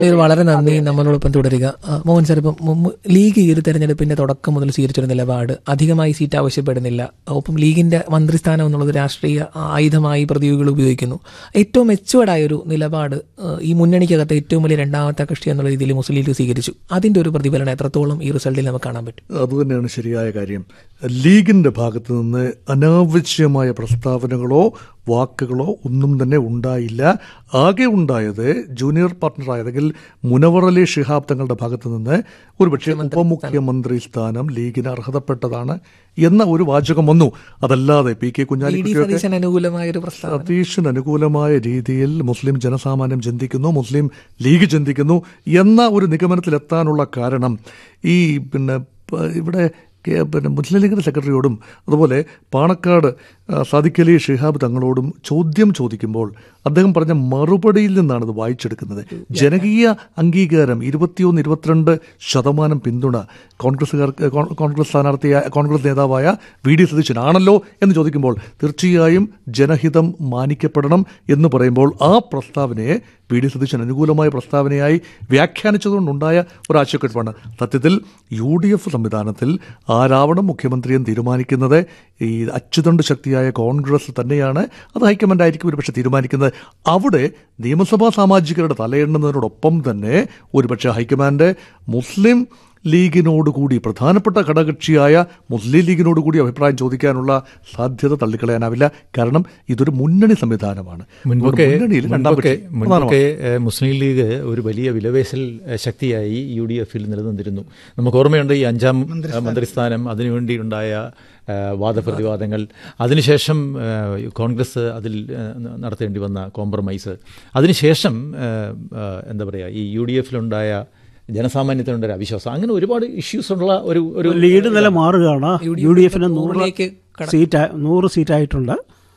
ഇത് വളരെ നന്ദി നമ്മളോടൊപ്പം തുടരുക ആ, മോഹൻ സാർ ഇപ്പം മുമ്പ് ലീഗ് ഈ ഒരു തെരഞ്ഞെടുപ്പിന്റെ തുടക്കം മുതൽ സ്വീകരിച്ചൊരു നിലപാട് അധികമായി സീറ്റ് ആവശ്യപ്പെടുന്നില്ല ഒപ്പം ലീഗിന്റെ മന്ത്രിസ്ഥാനം എന്നുള്ളത് രാഷ്ട്രീയ ആയുധമായി പ്രതിയോഗികൾ ഉപയോഗിക്കുന്നു ഏറ്റവും മെച്ചുവേർഡായ ഒരു നിലപാട് ആ, ഈ മുന്നണിക്കകത്ത് ഏറ്റവും വലിയ രണ്ടാമത്തെ കക്ഷി എന്നുള്ള രീതിയിൽ മുസ്ലിം ലീഗ് സ്വീകരിച്ചു അതിന്റെ ഒരു പ്രതിഫലനം എത്രത്തോളം ഈ റിസൾട്ടിൽ നമുക്ക് കാണാൻ പറ്റും അതുതന്നെയാണ് ശരിയായ കാര്യം ലീഗിന്റെ ഭാഗത്ത് നിന്ന് അനാവശ്യമായ പ്രസ്താവനകളോ വാക്കുകളോ ഒന്നും തന്നെ ഉണ്ടായില്ല ആകെ ഉണ്ടായത് ജൂനിയർ പാർട്ണറായ അല്ലെങ്കിൽ മുനവർ അലി ഷിഹാബ് തങ്ങളുടെ ഭാഗത്ത് നിന്ന് ഒരുപക്ഷെ ഉപമുഖ്യമന്ത്രി സ്ഥാനം ലീഗിന് അർഹതപ്പെട്ടതാണ് എന്ന ഒരു വാചകം വന്നു അതല്ലാതെ പി കെ ഇ ഡി കുഞ്ഞാലിക്കുട്ടിയൊക്കെ സതീശൻ അനുകൂലമായ ഒരു പ്രസ്താവന സതീഷിന് അനുകൂലമായ രീതിയിൽ മുസ്ലിം ജനസാമാന്യം ചിന്തിക്കുന്നു മുസ്ലിം ലീഗ് ചിന്തിക്കുന്നു എന്ന ഒരു നിഗമനത്തിലെത്താനുള്ള കാരണം ഈ പിന്നെ പ- ഇവിടെ കെ- പിന്നെ മുസ്ലിം ലീഗിന്റെ സെക്രട്ടറിയോടും അതുപോലെ പാണക്കാട് ആ, സാദിഖ് അലി ഷിഹാബ് തങ്ങളോടും ചോദ്യം ചോദിക്കുമ്പോൾ അദ്ദേഹം പറഞ്ഞ മറുപടിയിൽ നിന്നാണ് ഇത് വായിച്ചെടുക്കുന്നത് ജനകീയ അംഗീകാരം ഇരുപത്തിയൊന്ന് ഇരുപത്തിരണ്ട് ശതമാനം പിന്തുണ കോൺഗ്രസ്സുകാർക്ക് കോ- കോൺഗ്രസ് സ്ഥാനാർത്ഥിയായ കോൺഗ്രസ് നേതാവായ വി ഡി സതീശനാണല്ലോ എന്ന് ചോദിക്കുമ്പോൾ തീർച്ചയായും ജനഹിതം മാനിക്കപ്പെടണം എന്ന് പറയുമ്പോൾ ആ പ്രസ്താവനയെ വി ഡി സതീശൻ അനുകൂലമായ പ്രസ്താവനയായി വ്യാഖ്യാനിച്ചതുകൊണ്ടുണ്ടായ ഒരു ആശയക്കുഴപ്പാണ് സത്യത്തിൽ യു ഡി എഫ് സംവിധാനത്തിൽ ആരാവണം മുഖ്യമന്ത്രിയെന്ന് തീരുമാനിക്കുന്നത് ഈ അച്ചുതണ്ട് ശക്തിയായ കോൺഗ്രസ് തന്നെയാണ് അത് ഹൈക്കമാൻഡ് ആയിരിക്കും ഒരുപക്ഷെ തീരുമാനിക്കുന്നത് അവിടെ നിയമസഭാ സാമാജികരുടെ തലയെണ്ണുന്നതിനോടൊപ്പം തന്നെ ഒരുപക്ഷെ ഹൈക്കമാൻഡ് മുസ്ലിം ലീഗിനോടുകൂടി പ്രധാനപ്പെട്ട ഘടകകക്ഷിയായ മുസ്ലിം ലീഗിനോടുകൂടി അഭിപ്രായം ചോദിക്കാനുള്ള സാധ്യത തള്ളിക്കളയാനാവില്ല കാരണം ഇതൊരു മുന്നണി സംവിധാനമാണ് മുൻപൊക്കെ മുന്നണിയിൽ രണ്ടാം മുൻപൊക്കെ കക്ഷി പ്രധാനമാണ്. മുൻപൊക്കെ ഏഹ്, മുസ്ലിം ലീഗ് ഒരു വലിയ വിലപേശൽ ഏഹ്, ശക്തിയായി യു ഡി എഫിൽ നിലനിന്നിരുന്നു നമുക്ക് ഓർമ്മയുണ്ട് ഈ അഞ്ചാം ഏഹ്, മന്ത്രിസ്ഥാനം അതിനുവേണ്ടി ഉണ്ടായ ഏഹ്, വാദപ്രതിവാദങ്ങൾ അതിനുശേഷം ഏഹ്, കോൺഗ്രസ് അതിൽ ഏഹ്, നടത്തേണ്ടി വന്ന കോംപ്രമൈസ് അതിനുശേഷം ഏഹ്, ഏഹ്, എന്താ പറയുക ഈ യു ഡി എഫിലുണ്ടായ ജനസാമാന്യത്തിനുണ്ടായ ഒരു അവിശ്വാസം അങ്ങനെ ഒരുപാട് ഇഷ്യൂസ് ഉള്ള ഒരു ഒരു ലീഡ് നില മാറുകയാണ് യു ഡി എഫിന് നൂറ് നൂറിലേക്ക് സീറ്റ് നൂറ് സീറ്റായിട്ടുണ്ട്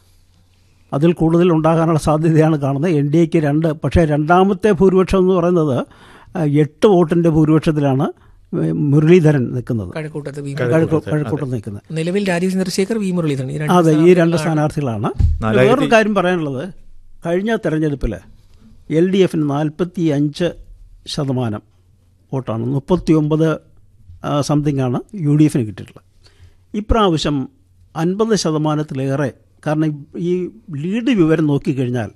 അതിൽ കൂടുതൽ ഉണ്ടാകാനുള്ള സാധ്യതയാണ് കാണുന്നത് എൻ ഡി എക്ക് രണ്ട് പക്ഷേ രണ്ടാമത്തെ ഭൂരിപക്ഷം എന്ന് പറയുന്നത് ആ, എട്ട് വോട്ടിന്റെ ഭൂരിപക്ഷത്തിലാണ് മുരളീധരൻ നിൽക്കുന്നത് കഴക്കൂട്ടത്ത് വി കഴക്കൂട്ടം കഴക്കൂട്ടം നിൽക്കുന്നത് നിലവിൽ രാജീവ് ചന്ദ്രശേഖർ വി മുരളീധരൻ ഈ രണ്ട് അതെ ഈ രണ്ട് സ്ഥാനാർത്ഥികളാണ് നാലായിരത്തി- വേറൊരു കാര്യം പറയാനുള്ളത് കഴിഞ്ഞ തെരഞ്ഞെടുപ്പിൽ എൽ ഡി എഫിന് നാൽപ്പത്തി അഞ്ച് ശതമാനം വോട്ടാണ് മുപ്പത്തി ഒമ്പത് സംതിങ് ആണ് യു ഡി എഫിന് കിട്ടിയിട്ടുള്ളത് ഇപ്രാവശ്യം അൻപത് ശതമാനത്തിലേറെ കാരണം ഈ ലീഡ് വിവരം നോക്കിക്കഴിഞ്ഞാൽ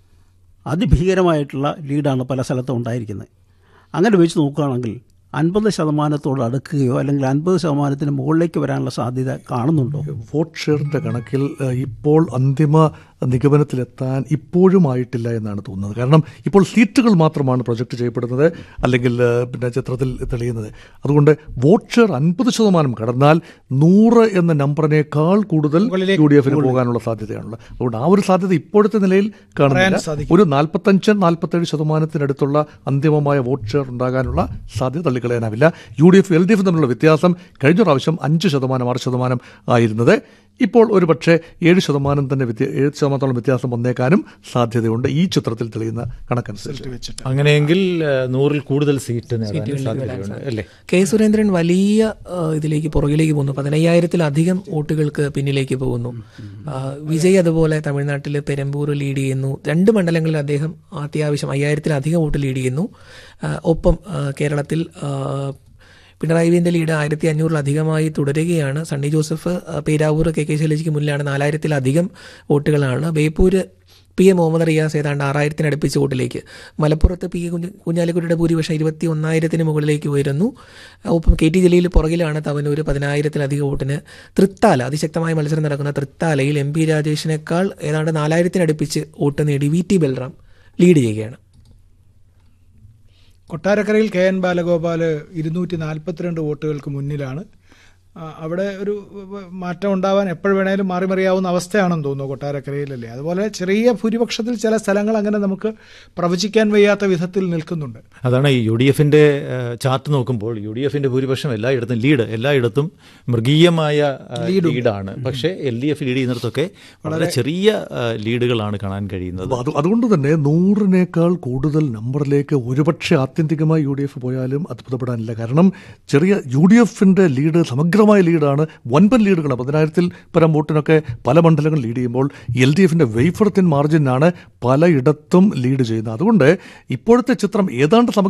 അതിഭീകരമായിട്ടുള്ള ലീഡാണ് പല സ്ഥലത്തും ഉണ്ടായിരിക്കുന്നത് അങ്ങനെ വെച്ച് നോക്കുകയാണെങ്കിൽ അൻപത് ശതമാനത്തോട് അടുക്കുകയോ അല്ലെങ്കിൽ അൻപത് ശതമാനത്തിന് മുകളിലേക്ക് വരാനുള്ള സാധ്യത കാണുന്നുണ്ടോ വോട്ട് ഷെയറിന്റെ കണക്കിൽ ഏഹ്, ഇപ്പോൾ അന്തിമ നിഗമനത്തിലെത്താൻ ഇപ്പോഴും ആയിട്ടില്ല എന്നാണ് തോന്നുന്നത് കാരണം ഇപ്പോൾ സീറ്റുകൾ മാത്രമാണ് പ്രൊജക്ട് ചെയ്യപ്പെടുന്നത് അല്ലെങ്കിൽ ഏഹ്, പിന്നെ ചിത്രത്തിൽ തെളിയുന്നത് അതുകൊണ്ട് വോട്ട് ഷെയർ അൻപത് ശതമാനം കടന്നാൽ നൂറ് എന്ന നമ്പറിനേക്കാൾ കൂടുതൽ യു ഡി എഫിന് പോകാനുള്ള സാധ്യതയാണുള്ളത് അതുകൊണ്ട് ആ ഒരു സാധ്യത ഇപ്പോഴത്തെ നിലയിൽ കാണുന്നില്ല ഒരു നാൽപ്പത്തഞ്ച് നാൽപ്പത്തേഴ് ശതമാനത്തിനടുത്തുള്ള അന്തിമമായ വോട്ട് ഷെയർ ഉണ്ടാകാനുള്ള സാധ്യത തള്ളിക്കളയാനാവില്ല U D F L D F തമ്മിലുള്ള വ്യത്യാസം കഴിഞ്ഞ പ്രാവശ്യം അഞ്ച് ശതമാനം ആറ് ശതമാനം ആയിരുന്നത് ഇപ്പോൾ ഒരു പക്ഷേ ഏഴ് ശതമാനം തന്നെ വ്യത്യ ഏഴ് ശതമാനത്തോളം വ്യത്യാസം വന്നേക്കാനും സാധ്യതയുണ്ട് ഈ ചിത്രത്തിൽ തെളിയുന്ന കണക്കനുസരിച്ച് അങ്ങനെയെങ്കിൽ ഏഹ്, നൂറിൽ കൂടുതൽ സീറ്റ് നേടാൻ സാധ്യതയുണ്ട് അല്ലേ കെ സുരേന്ദ്രൻ വലിയ ആ, ഇതിലേക്ക് പുറകിലേക്ക് പോകുന്നു പതിനയ്യായിരത്തിലധികം വോട്ടുകൾക്ക് പിന്നിലേക്ക് പോകുന്നു ആ, വിജയ് അതുപോലെ തമിഴ്നാട്ടിൽ പെരമ്പൂർ ലീഡ് ചെയ്യുന്നു രണ്ട് മണ്ഡലങ്ങളിൽ അദ്ദേഹം അത്യാവശ്യം അയ്യായിരത്തിലധികം വോട്ട് ലീഡ് ചെയ്യുന്നു ആ, ഒപ്പം ആ, കേരളത്തിൽ ആ, പിണറായി വിജയന്റെ ലീഡ് ആയിരത്തി അഞ്ഞൂറിലധികമായി തുടരുകയാണ് സണ്ണി ജോസഫ് ആ, പേരാവൂർ കെ കെ ശൈലജയ്ക്ക് മുന്നിലാണ് നാലായിരത്തിലധികം വോട്ടുകളാണ് ബേപ്പൂര് പി എ മുഹമ്മദ് റിയാസ് ഏതാണ്ട് ആറായിരത്തിന് അടുപ്പിച്ച വോട്ടിലേക്ക് മലപ്പുറത്ത് പി എ കുഞ്ഞ് കുഞ്ഞാലിക്കുട്ടിയുടെ ഭൂരിപക്ഷം ഇരുപത്തി ഒന്നായിരത്തിന് മുകളിലേക്ക് ഉയരുന്നു ഒപ്പം കെ ടി ജലീൽ പുറകിലാണ് തവനൂർ പതിനായിരത്തിലധികം വോട്ടിന് തൃത്താല അതിശക്തമായ മത്സരം നടക്കുന്ന തൃത്താലയിൽ എം പി രാജേഷിനേക്കാൾ ഏതാണ്ട് നാലായിരത്തിനടുപ്പിച്ച് വോട്ട് നേടി വി ടി ബൽറാം ലീഡ് ചെയ്യുകയാണ് കൊട്ടാരക്കരയിൽ കെ എൻ ബാലഗോപാൽ ഇരുന്നൂറ്റി നാൽപ്പത്തിരണ്ട് വോട്ടുകൾക്ക് മുന്നിലാണ് ആ, അവിടെ ഒരു വ- മാറ്റം ഉണ്ടാവാൻ എപ്പോഴും വേണേലും മാറി മറിയാവുന്ന അവസ്ഥയാണെന്ന് തോന്നുന്നു കൊട്ടാരക്കരയിലല്ലേ അതുപോലെ ചെറിയ ഭൂരിപക്ഷത്തിൽ ചില സ്ഥലങ്ങൾ അങ്ങനെ നമുക്ക് പ്രവചിക്കാൻ വയ്യാത്ത വിധത്തിൽ നിൽക്കുന്നുണ്ട് അതാണ് ഈ യു ഡി എഫിന്റെ ഏഹ്, ചാർട്ട് നോക്കുമ്പോൾ യു ഡി എഫിന്റെ ഭൂരിപക്ഷം എല്ലായിടത്തും ലീഡ് എല്ലായിടത്തും മൃഗീയമായ ഏഹ്, ലീഡാണ് പക്ഷേ എൽ ഡി എഫ് ലീഡ് ചെയ്യുന്നിടത്തൊക്കെ വളരെ ചെറിയ ഏഹ്, ലീഡുകളാണ് കാണാൻ കഴിയുന്നത് അപ്പോൾ അത് അതുകൊണ്ട് തന്നെ നൂറിനേക്കാൾ കൂടുതൽ നമ്പറിലേക്ക് ഒരുപക്ഷെ ആത്യന്തികമായി യു ഡി എഫ് പോയാലും അത്ഭുതപ്പെടാനില്ല കാരണം ചെറിയ യു ഡി എഫിന്റെ ലീഡ് സമഗ്രമായ ലീഡാണ് വൻപൻ ലീഡുകൾ പതിനായിരത്തിൽ പരം വോട്ടിനൊക്കെ പല മണ്ഡലങ്ങൾ ലീഡ് ചെയ്യുമ്പോൾ എൽ ഡി എഫിന്റെ വെയ്ഫർ തിൻ മാർജിനാണ് പലയിടത്തും ലീഡ് ചെയ്യുന്നത് അതുകൊണ്ട് ഇപ്പോഴത്തെ ചിത്രം ഏതാണ്ട് സമഗ്ര